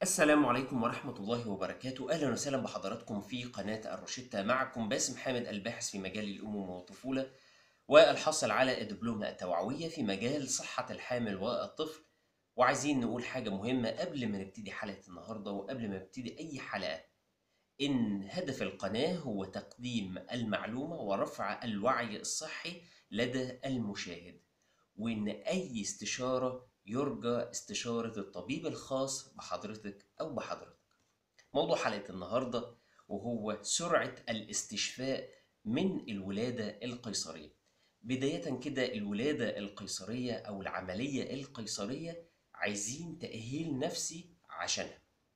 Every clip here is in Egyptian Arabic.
السلام عليكم ورحمة الله وبركاته أهلا وسهلا بحضراتكم في قناة الروشتة معكم باسم حامد الباحث في مجال الأمومة والطفولة والحاصل على الدبلومة التوعوية في مجال صحة الحامل والطفل وعايزين نقول حاجة مهمة قبل ما نبتدي حلقة النهاردة وقبل ما نبتدي أي حلقة إن هدف القناة هو تقديم المعلومة ورفع الوعي الصحي لدى المشاهد وإن أي استشارة يرجى استشارة الطبيب الخاص بحضرتك أو بحضرتك. موضوع حلقة النهاردة وهو سرعة الاستشفاء من الولادة القيصرية. بداية كده الولادة القيصرية أو العملية القيصرية عايزين تأهيل نفسي عشانها.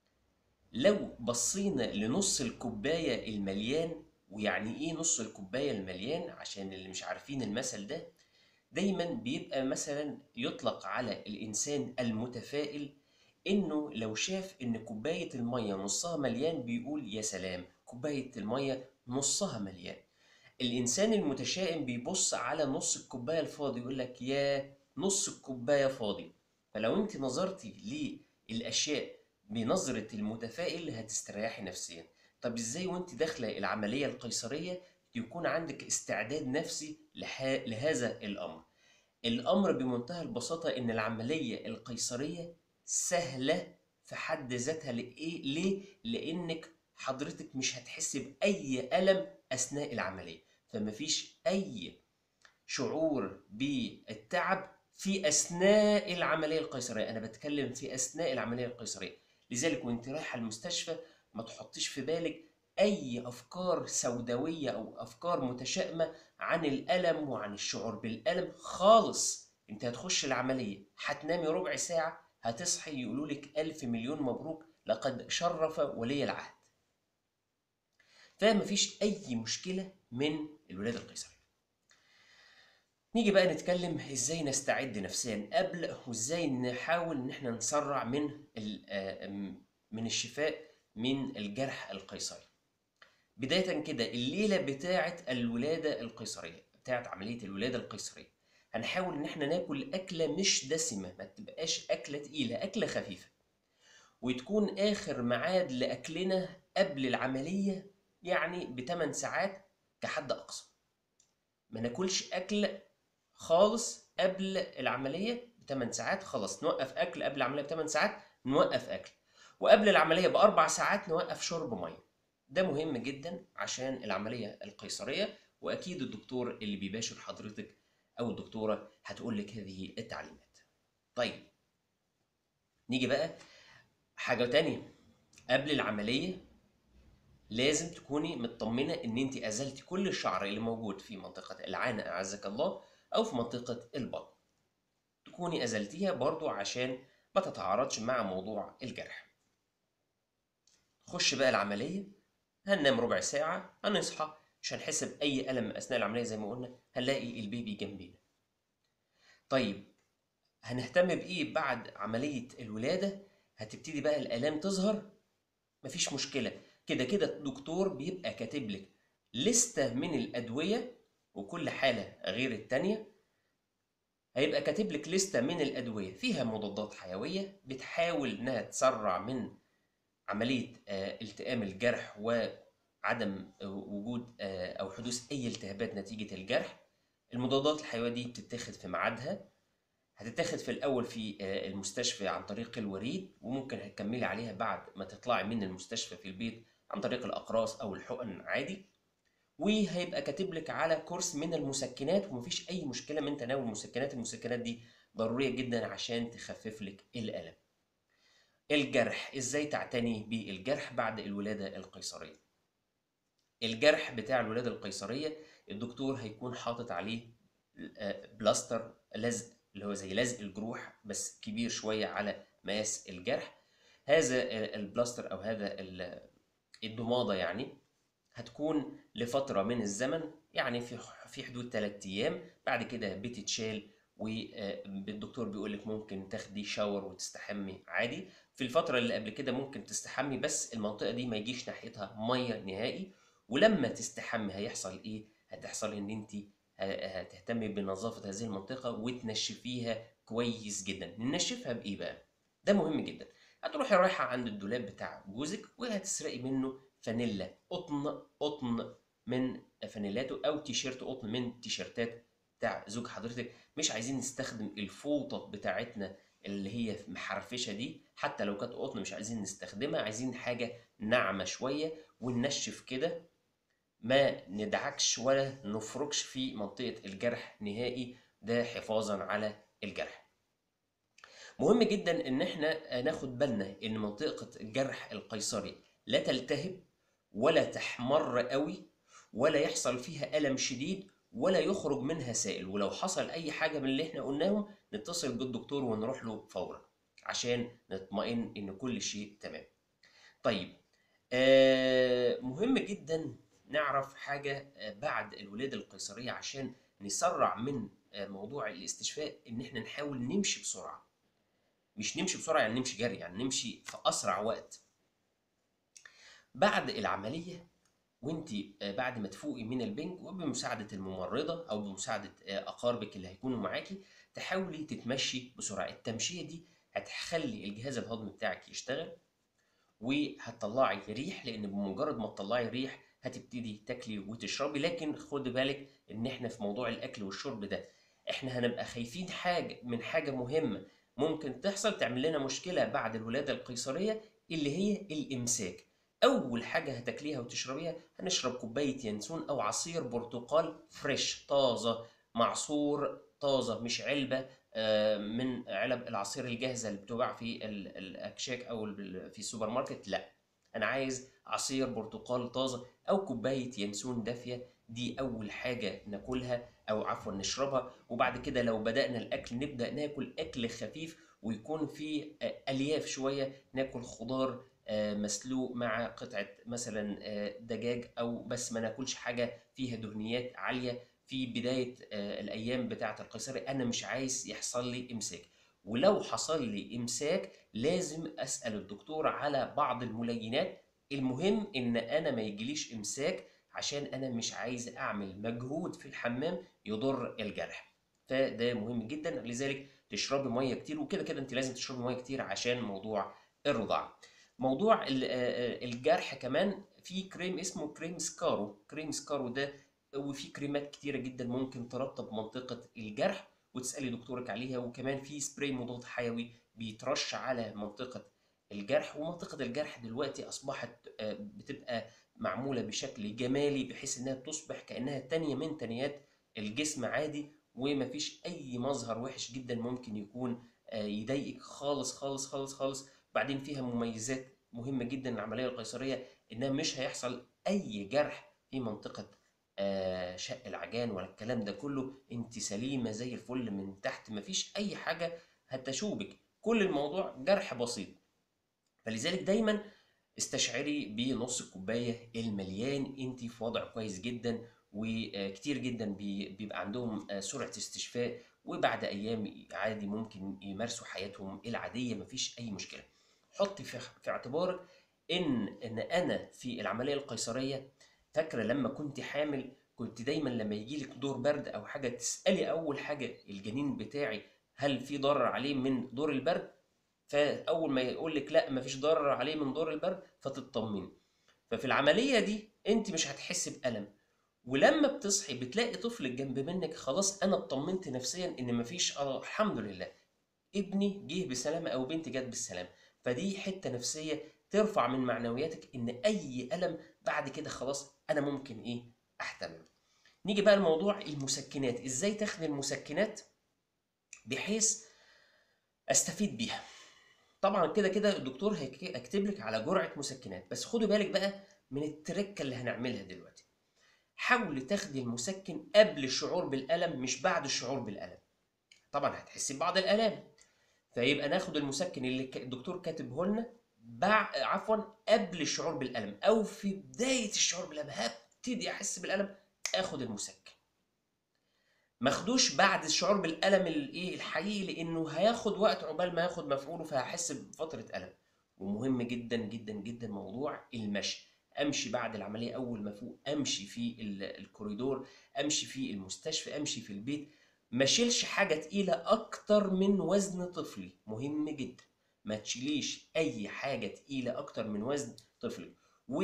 لو بصينا لنص الكوباية المليان ويعني إيه نص الكوباية المليان عشان اللي مش عارفين المثل ده دايما بيبقى مثلا يطلق على الانسان المتفائل انه لو شاف ان كوبايه الميه نصها مليان بيقول يا سلام كوبايه الميه نصها مليان الانسان المتشائم بيبص على نص الكوبايه الفاضي يقول لك يا نص الكوبايه فاضي فلو انت نظرتي للاشياء بنظره المتفائل هتستريحي نفسيا طب ازاي وانت داخله العمليه القيصريه يكون عندك استعداد نفسي لح... لهذا الامر الامر بمنتهى البساطه ان العمليه القيصريه سهله في حد ذاتها لإيه؟ ليه لانك حضرتك مش هتحس باي الم اثناء العمليه فمفيش اي شعور بالتعب في اثناء العمليه القيصريه انا بتكلم في اثناء العمليه القيصريه لذلك وانت رايحه المستشفى ما تحطيش في بالك اي افكار سوداويه او افكار متشائمه عن الالم وعن الشعور بالالم خالص انت هتخش العمليه هتنامي ربع ساعه هتصحي يقولوا لك الف مليون مبروك لقد شرف ولي العهد فمفيش اي مشكله من الولاده القيصريه نيجي بقى نتكلم ازاي نستعد نفسيا قبل وازاي نحاول ان احنا نسرع من من الشفاء من الجرح القيصري بداية كده الليلة بتاعة الولادة القيصرية بتاعة عملية الولادة القيصرية هنحاول إن احنا ناكل أكلة مش دسمة ما تبقاش أكلة تقيلة أكلة خفيفة وتكون آخر ميعاد لأكلنا قبل العملية يعني بثمان ساعات كحد أقصى ما ناكلش أكل خالص قبل العملية بثمان ساعات خلاص نوقف أكل قبل العملية بثمان ساعات نوقف أكل وقبل العملية بأربع ساعات نوقف شرب مية ده مهم جدا عشان العملية القيصرية وأكيد الدكتور اللي بيباشر حضرتك أو الدكتورة هتقول لك هذه التعليمات. طيب نيجي بقى حاجة تانية قبل العملية لازم تكوني مطمنة إن أنت أزلتي كل الشعر اللي موجود في منطقة العانة أعزك الله أو في منطقة البطن. تكوني أزلتيها برضو عشان ما تتعارضش مع موضوع الجرح. خش بقى العملية هننام ربع ساعة هنصحى مش هنحس بأي ألم أثناء العملية زي ما قلنا هنلاقي البيبي جنبنا طيب هنهتم بإيه بعد عملية الولادة هتبتدي بقى الآلام تظهر مفيش مشكلة كده كده الدكتور بيبقى كاتب لك لستة من الأدوية وكل حالة غير التانية هيبقى كاتب لك لستة من الأدوية فيها مضادات حيوية بتحاول إنها تسرع من عملية التئام الجرح وعدم وجود أو حدوث أي التهابات نتيجة الجرح المضادات الحيوية دي بتتاخد في ميعادها هتتاخد في الأول في المستشفى عن طريق الوريد وممكن هتكملي عليها بعد ما تطلعي من المستشفى في البيت عن طريق الأقراص أو الحقن عادي وهيبقى كاتب لك على كورس من المسكنات ومفيش أي مشكلة من تناول المسكنات المسكنات دي ضرورية جدا عشان تخفف لك الألم الجرح ازاي تعتني بالجرح بعد الولادة القيصرية الجرح بتاع الولادة القيصرية الدكتور هيكون حاطط عليه بلاستر لزق اللي هو زي لزق الجروح بس كبير شوية على مقاس الجرح هذا البلاستر او هذا الضمادة يعني هتكون لفترة من الزمن يعني في في حدود 3 ايام بعد كده بتتشال والدكتور بيقول لك ممكن تاخدي شاور وتستحمي عادي في الفترة اللي قبل كده ممكن تستحمي بس المنطقة دي ما يجيش ناحيتها مية نهائي ولما تستحمي هيحصل ايه؟ هتحصل ان انت هتهتمي بنظافة هذه المنطقة وتنشفيها كويس جدا ننشفها بايه بقى؟ ده مهم جدا هتروحي رايحه عند الدولاب بتاع جوزك وهتسرقي منه فانيلا قطن قطن من فانيلاته او تيشيرت قطن من تيشيرتات بتاع زوج حضرتك مش عايزين نستخدم الفوطه بتاعتنا اللي هي محرفشه دي حتى لو كانت قطن مش عايزين نستخدمها عايزين حاجه ناعمه شويه وننشف كده ما ندعكش ولا نفركش في منطقه الجرح نهائي ده حفاظا على الجرح مهم جدا ان احنا ناخد بالنا ان منطقه الجرح القيصري لا تلتهب ولا تحمر قوي ولا يحصل فيها الم شديد ولا يخرج منها سائل ولو حصل اي حاجه من اللي احنا قلناهم نتصل بالدكتور ونروح له فورا عشان نطمئن ان كل شيء تمام طيب آه مهم جدا نعرف حاجه آه بعد الولاده القيصريه عشان نسرع من آه موضوع الاستشفاء ان احنا نحاول نمشي بسرعه مش نمشي بسرعه يعني نمشي جري يعني نمشي في اسرع وقت بعد العمليه وانت بعد ما تفوقي من البنج وبمساعده الممرضه او بمساعده اقاربك اللي هيكونوا معاكي تحاولي تتمشي بسرعه التمشيه دي هتخلي الجهاز الهضمي بتاعك يشتغل وهتطلعي ريح لان بمجرد ما تطلعي ريح هتبتدي تاكلي وتشربي لكن خد بالك ان احنا في موضوع الاكل والشرب ده احنا هنبقى خايفين حاجه من حاجه مهمه ممكن تحصل تعمل لنا مشكله بعد الولاده القيصريه اللي هي الامساك اول حاجه هتاكليها وتشربيها هنشرب كوبايه ينسون او عصير برتقال فريش طازه معصور طازه مش علبه من علب العصير الجاهزه اللي بتباع في الاكشاك او في السوبر ماركت لا انا عايز عصير برتقال طازه او كوبايه ينسون دافيه دي اول حاجه ناكلها او عفوا نشربها وبعد كده لو بدانا الاكل نبدا ناكل اكل خفيف ويكون فيه الياف شويه ناكل خضار مسلوق مع قطعه مثلا دجاج او بس ما ناكلش حاجه فيها دهنيات عاليه في بدايه الايام بتاعه القيصري انا مش عايز يحصل لي امساك ولو حصل لي امساك لازم اسال الدكتور على بعض الملينات المهم ان انا ما يجيليش امساك عشان انا مش عايز اعمل مجهود في الحمام يضر الجرح فده مهم جدا لذلك تشربي ميه كتير وكده كده انت لازم تشربي ميه كتير عشان موضوع الرضاعه موضوع الجرح كمان في كريم اسمه كريم سكارو كريم سكارو ده وفي كريمات كتيره جدا ممكن ترطب منطقه الجرح وتسالي دكتورك عليها وكمان في سبراي مضاد حيوي بيترش على منطقه الجرح ومنطقه الجرح دلوقتي اصبحت بتبقى معموله بشكل جمالي بحيث انها تصبح كانها تانية من تانيات الجسم عادي ومفيش اي مظهر وحش جدا ممكن يكون يضايقك خالص خالص خالص خالص بعدين فيها مميزات مهمه جدا العمليه القيصريه انها مش هيحصل اي جرح في منطقه شق العجان ولا الكلام ده كله انت سليمه زي الفل من تحت مفيش اي حاجه هتشوبك كل الموضوع جرح بسيط فلذلك دايما استشعري بنص الكوبايه المليان انت في وضع كويس جدا وكتير جدا بيبقى عندهم سرعه استشفاء وبعد ايام عادي ممكن يمارسوا حياتهم العاديه مفيش اي مشكله حطي في اعتبارك ان ان انا في العمليه القيصريه فاكره لما كنت حامل كنت دايما لما يجي لك دور برد او حاجه تسالي اول حاجه الجنين بتاعي هل في ضرر عليه من دور البرد فاول ما يقول لك لا مفيش ضرر عليه من دور البرد فتطمني ففي العمليه دي انت مش هتحسي بالم ولما بتصحي بتلاقي طفلك جنب منك خلاص انا اطمنت نفسيا ان مفيش اه الحمد لله ابني جه بسلامه او بنتي جت بالسلامه فدي حته نفسيه ترفع من معنوياتك ان اي الم بعد كده خلاص انا ممكن ايه احتمل نيجي بقى لموضوع المسكنات ازاي تاخدي المسكنات بحيث استفيد بيها طبعا كده كده الدكتور هيكتب لك على جرعه مسكنات بس خدي بالك بقى من التركه اللي هنعملها دلوقتي حاولي تاخدي المسكن قبل الشعور بالالم مش بعد الشعور بالالم طبعا هتحسي ببعض الالام فيبقى ناخد المسكن اللي الدكتور كاتبه لنا بعد عفوا قبل الشعور بالالم او في بدايه الشعور بالالم هبتدي احس بالالم اخد المسكن ماخدوش بعد الشعور بالالم الايه الحقيقي لانه هياخد وقت عقبال ما ياخد مفعوله فهحس بفتره الم ومهم جدا جدا جدا موضوع المشي امشي بعد العمليه اول ما افوق امشي في الكوريدور امشي في المستشفى امشي في البيت ما اشيلش حاجه تقيله اكتر من وزن طفلي مهم جدا ما تشيليش اي حاجه تقيله اكتر من وزن طفلك و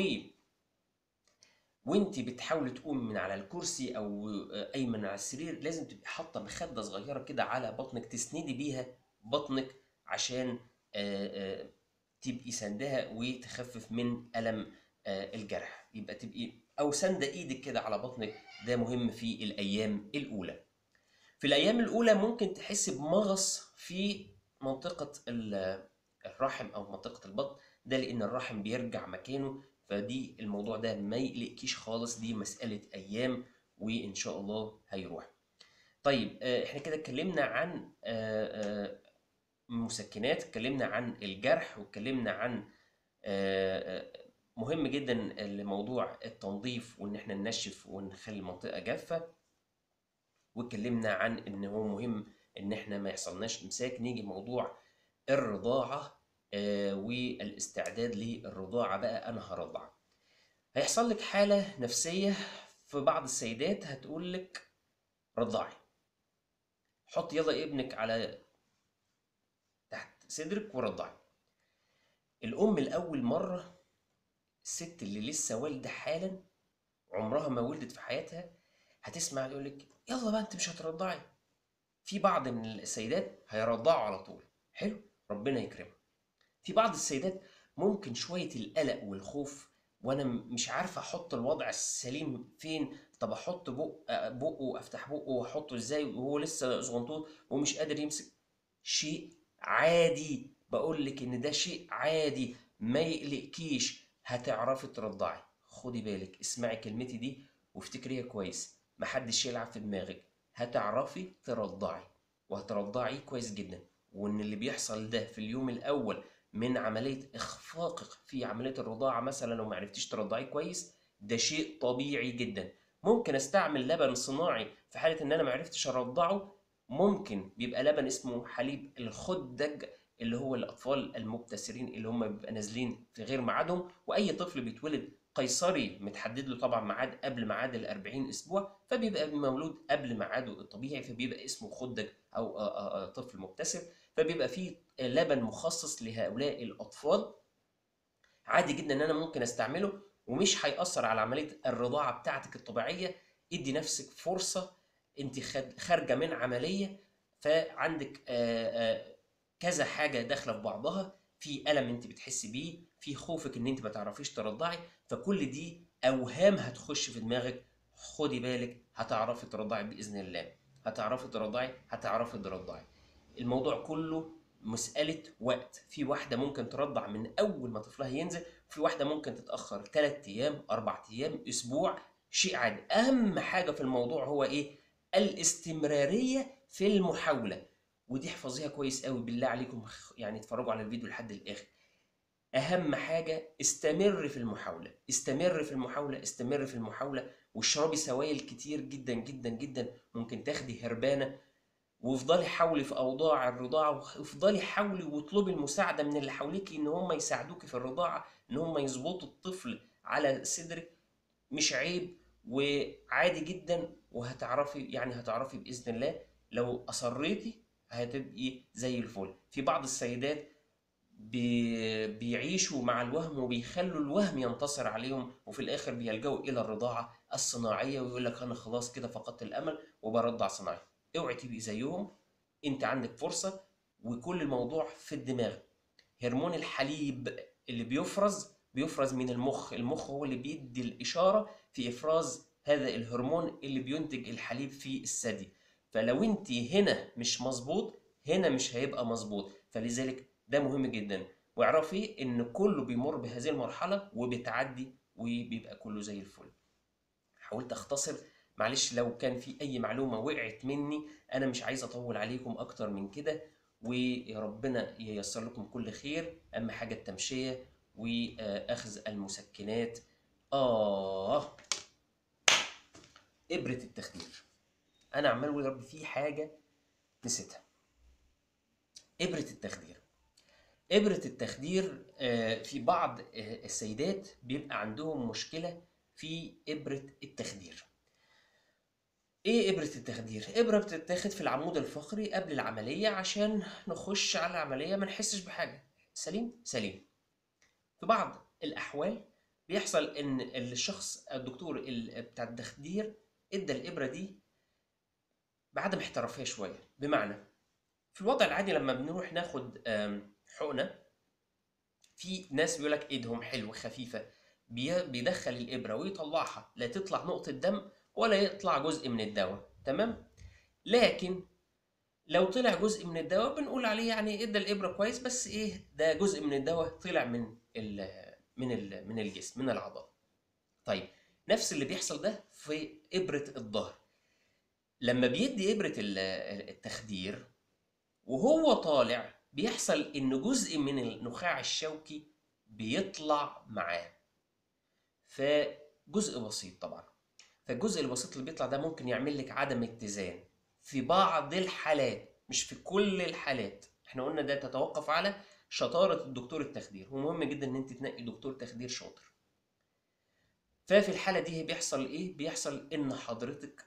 وانت بتحاولي تقومي من على الكرسي او ايمن على السرير لازم تبقي حاطه مخده صغيره كده على بطنك تسندي بيها بطنك عشان آه، آه، تبقي سندها وتخفف من الم آه، الجرح يبقى تبقي او سنده ايدك كده على بطنك ده مهم في الايام الاولى في الايام الاولى ممكن تحس بمغص في منطقه ال- الرحم او منطقه البطن ده لان الرحم بيرجع مكانه فدي الموضوع ده ما يقلقكيش خالص دي مساله ايام وان شاء الله هيروح طيب آه، احنا كده اتكلمنا عن آه، آه، مسكنات اتكلمنا عن الجرح واتكلمنا عن آه، آه، مهم جدا لموضوع التنظيف وان احنا ننشف ونخلي المنطقه جافه واتكلمنا عن ان هو مهم ان احنا ما يحصلناش امساك نيجي موضوع الرضاعه آه، والاستعداد للرضاعه بقى انا هرضع هيحصل لك حاله نفسيه في بعض السيدات هتقول لك رضعي حط يلا ابنك على تحت صدرك ورضعي الام الاول مره الست اللي لسه والده حالا عمرها ما ولدت في حياتها هتسمع يقول لك يلا بقى انت مش هترضعي في بعض من السيدات هيرضعوا على طول حلو ربنا يكرمها في بعض السيدات ممكن شويه القلق والخوف وانا م- مش عارفه احط الوضع السليم فين طب احط بق بقه افتح بقه واحطه ازاي وهو لسه صغنطوط ومش قادر يمسك شيء عادي بقول لك ان ده شيء عادي ما يقلقكيش هتعرفي ترضعي خدي بالك اسمعي كلمتي دي وافتكريها كويس محدش يلعب في دماغك هتعرفي ترضعي وهترضعي كويس جدا وان اللي بيحصل ده في اليوم الاول من عمليه اخفاقك في عمليه الرضاعه مثلا لو ما عرفتيش ترضعي كويس ده شيء طبيعي جدا ممكن استعمل لبن صناعي في حاله ان انا ما عرفتش ارضعه ممكن بيبقى لبن اسمه حليب الخدج اللي هو الاطفال المبتسرين اللي هم بيبقى نازلين في غير ميعادهم واي طفل بيتولد قيصري متحدد له طبعا ميعاد قبل ميعاد ال 40 اسبوع فبيبقى مولود قبل ميعاده الطبيعي فبيبقى اسمه خدج او آه، آه، آه، طفل مبتسر فبيبقى فيه لبن مخصص لهؤلاء الاطفال عادي جدا ان انا ممكن استعمله ومش هيأثر على عمليه الرضاعه بتاعتك الطبيعيه ادي نفسك فرصه انت خد- خارجه من عمليه فعندك آه، آه، كذا حاجه داخله في بعضها في الم انت بتحسي بيه في خوفك ان انت ما تعرفيش ترضعي فكل دي اوهام هتخش في دماغك خدي بالك هتعرفي ترضعي باذن الله هتعرفي ترضعي هتعرفي ترضعي الموضوع كله مسألة وقت في واحدة ممكن ترضع من أول ما طفلها ينزل في واحدة ممكن تتأخر 3 أيام 4 أيام أسبوع شيء عادي أهم حاجة في الموضوع هو إيه الاستمرارية في المحاولة ودي احفظيها كويس قوي بالله عليكم خ- يعني اتفرجوا على الفيديو لحد الآخر أهم حاجة استمر في المحاولة استمر في المحاولة استمر في المحاولة واشربي سوائل كتير جدا جدا جدا ممكن تاخدي هربانة وافضلي حاولي في اوضاع الرضاعه وافضلي حاولي واطلبي المساعده من اللي حواليك ان هم يساعدوكي في الرضاعه ان هم يظبطوا الطفل على صدرك مش عيب وعادي جدا وهتعرفي يعني هتعرفي باذن الله لو اصريتي هتبقي زي الفل في بعض السيدات بي... بيعيشوا مع الوهم وبيخلوا الوهم ينتصر عليهم وفي الاخر بيلجأوا الى الرضاعه الصناعيه ويقول لك انا خلاص كده فقدت الامل وبرضع صناعي اوعي تبقي زيهم انت عندك فرصه وكل الموضوع في الدماغ هرمون الحليب اللي بيفرز بيفرز من المخ المخ هو اللي بيدي الاشاره في افراز هذا الهرمون اللي بينتج الحليب في الثدي فلو انت هنا مش مظبوط هنا مش هيبقى مظبوط فلذلك ده مهم جدا واعرفي ان كله بيمر بهذه المرحله وبتعدي وبيبقى كله زي الفل حاولت اختصر معلش لو كان في اي معلومه وقعت مني انا مش عايز اطول عليكم اكتر من كده ويا ربنا ييسر لكم كل خير اهم حاجه التمشيه واخذ المسكنات اه ابره التخدير انا عمال اقول يا رب في حاجه نسيتها ابره التخدير ابره التخدير آه، في بعض آه، السيدات بيبقى عندهم مشكله في ابره التخدير ايه ابرة التخدير؟ ابرة بتتاخد في العمود الفقري قبل العملية عشان نخش على العملية ما نحسش بحاجة، سليم سليم في بعض الاحوال بيحصل ان الشخص الدكتور ال- بتاع التخدير ادى الابره دي بعدم احترافيه شويه بمعنى في الوضع العادي لما بنروح ناخد آم، حقنه في ناس بيقول لك ايدهم حلوه خفيفه بي- بيدخل الابره ويطلعها لا تطلع نقطه دم ولا يطلع جزء من الدواء تمام لكن لو طلع جزء من الدواء بنقول عليه يعني ادى الابره كويس بس ايه ده جزء من الدواء طلع من ال من ال من الجسم من العضله طيب نفس اللي بيحصل ده في ابره الظهر لما بيدي ابره ال- التخدير وهو طالع بيحصل ان جزء من النخاع الشوكي بيطلع معاه فجزء بسيط طبعا فالجزء البسيط اللي بيطلع ده ممكن يعمل لك عدم اتزان في بعض الحالات مش في كل الحالات احنا قلنا ده تتوقف على شطارة الدكتور التخدير ومهم جدا ان انت تنقي دكتور تخدير شاطر ففي الحالة دي بيحصل ايه بيحصل ان حضرتك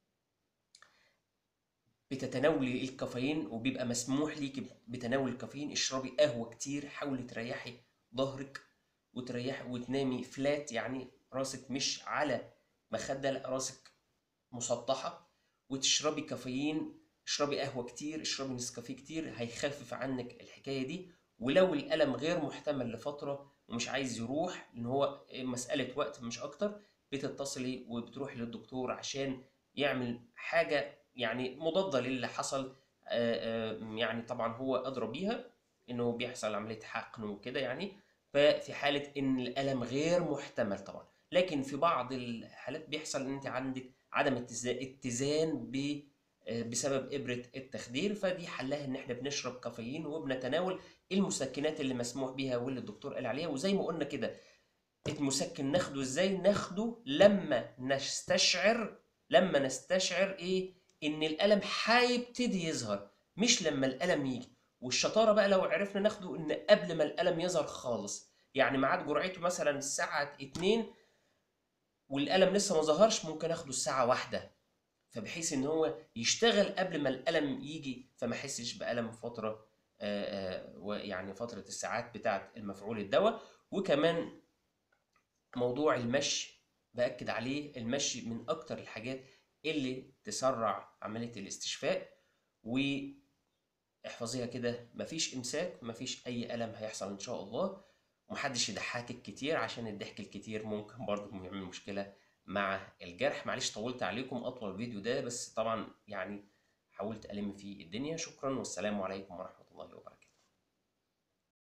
بتتناولي الكافيين وبيبقى مسموح ليكي بتناول الكافيين اشربي قهوة كتير حاولي تريحي ظهرك وتريحي وتنامي فلات يعني راسك مش على مخدة لا راسك مسطحة وتشربي كافيين اشربي قهوة كتير اشربي نسكافيه كتير هيخفف عنك الحكاية دي ولو الألم غير محتمل لفترة ومش عايز يروح لأن هو مسألة وقت مش أكتر بتتصلي وبتروحي للدكتور عشان يعمل حاجة يعني مضادة للي حصل آه، آه، يعني طبعا هو أدرى بيها إنه بيحصل عملية حقن وكده يعني ففي حالة إن الألم غير محتمل طبعا لكن في بعض الحالات بيحصل إن أنت عندك عدم اتزا- اتزان ب آه، بسبب إبرة التخدير فدي حلها إن إحنا بنشرب كافيين وبنتناول المسكنات اللي مسموح بيها واللي الدكتور قال عليها وزي ما قلنا كده المسكن ناخده إزاي ناخده لما نستشعر لما نستشعر إيه إن الألم هيبتدي يظهر مش لما الألم يجي والشطارة بقى لو عرفنا ناخده إن قبل ما الألم يظهر خالص يعني ميعاد جرعته مثلا الساعة 2 والألم لسه ما ظهرش ممكن اخده الساعة واحدة فبحيث ان هو يشتغل قبل ما الألم يجي فما احسش بألم فترة آه، آه، ويعني فترة الساعات بتاعة المفعول الدواء وكمان موضوع المشي بأكد عليه المشي من أكتر الحاجات اللي تسرع عملية الاستشفاء واحفظيها كده مفيش إمساك مفيش أي ألم هيحصل إن شاء الله ومحدش يضحكك كتير عشان الضحك الكتير ممكن برضه يعمل مشكلة مع الجرح معلش طولت عليكم أطول الفيديو ده بس طبعا يعني حاولت ألم فيه الدنيا شكرا والسلام عليكم ورحمة الله وبركاته